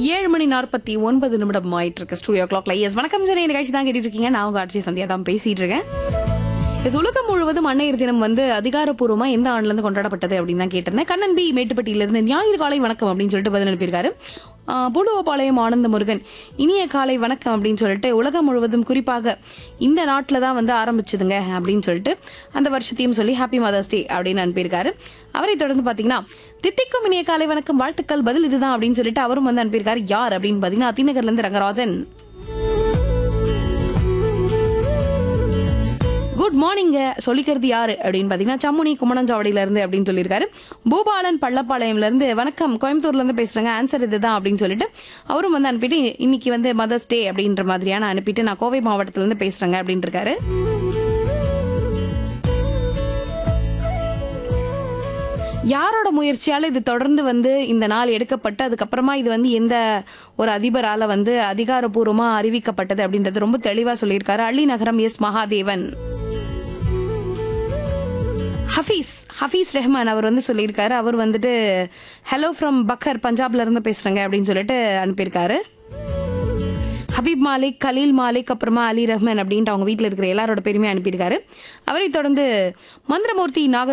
ஏழு மணி நாற்பத்தி ஒன்பது நிமிடம் ஆயிட்டு இருக்கு ஸ்டுடியோ கிளாக்ல எஸ் வணக்கம் சார் நிகழ்ச்சி தான் கேட்டுட்டு இருக்கீங்க நான் உங்க ஆட்சி சந்தியா தான் பேசிட்டு இருக்கேன் எஸ் உலகம் முழுவதும் அன்னையர் தினம் வந்து அதிகாரப்பூர்வமா எந்த ஆண்டுல இருந்து கொண்டாடப்பட்டது அப்படின்னு தான் கேட்டிருந்தேன் கண்ணன் பி மேட்டுப்பட்டியில இருந்து ஞாயிறு காலை வணக்கம் அப்படின்னு சொல்லிட்டு பதில் அனுப்பியிருக்காரு ஆஹ் பூலுவபாளையம் ஆனந்த முருகன் இனிய காலை வணக்கம் அப்படின்னு சொல்லிட்டு உலகம் முழுவதும் குறிப்பாக இந்த நாட்டில் தான் வந்து ஆரம்பிச்சதுங்க அப்படின்னு சொல்லிட்டு அந்த வருஷத்தையும் சொல்லி ஹாப்பி மதர்ஸ் டே அப்படின்னு அனுப்பியிருக்காரு அவரை தொடர்ந்து பார்த்தீங்கன்னா தித்திக்கும் இனிய காலை வணக்கம் வாழ்த்துக்கள் பதில் இதுதான் அப்படின்னு சொல்லிட்டு அவரும் வந்து அனுப்பியிருக்காரு யார் அப்படின்னு பார்த்தீங்கன்னா அத்திநகர்ல இருந்து ரங்கராஜன் குட் மார்னிங்க சொல்லிக்கிறது யாரு அப்படின்னு பார்த்தீங்கன்னா சம்முனி குமணஞ்சாவடியில இருந்து அப்படின்னு சொல்லியிருக்காரு பூபாலன் பள்ளப்பாளையம்ல இருந்து வணக்கம் கோயம்புத்தூர்ல இருந்து பேசுறேங்க ஆன்சர் இதுதான் அப்படின்னு சொல்லிட்டு அவரும் வந்து அனுப்பிட்டு இன்னைக்கு வந்து மதர்ஸ் டே அப்படின்ற மாதிரியான அனுப்பிட்டு நான் கோவை மாவட்டத்துல இருந்து பேசுறேங்க அப்படின்னு இருக்காரு யாரோட முயற்சியால இது தொடர்ந்து வந்து இந்த நாள் எடுக்கப்பட்டு அதுக்கப்புறமா இது வந்து எந்த ஒரு அதிபரால வந்து அதிகாரப்பூர்வமா அறிவிக்கப்பட்டது அப்படின்றது ரொம்ப தெளிவா சொல்லியிருக்காரு அள்ளி நகரம் எஸ் மகாதேவன் ஹஃபீஸ் ஹஃபீஸ் ரெஹ்மான் அவர் வந்து சொல்லியிருக்காரு அவர் வந்துட்டு ஹலோ ஃப்ரம் பக்கர் பஞ்சாப்ல இருந்து பேசுறேங்க அப்படின்னு சொல்லிட்டு அனுப்பியிருக்காரு ஹபீப் மாலிக் கலீல் மாலிக் அப்புறமா அலி ரஹ்மான் அப்படின்ட்டு அவங்க வீட்டில் இருக்கிற எல்லாரோட பேருமே அனுப்பியிருக்காரு அவரை தொடர்ந்து மந்திரமூர்த்தி நாகர்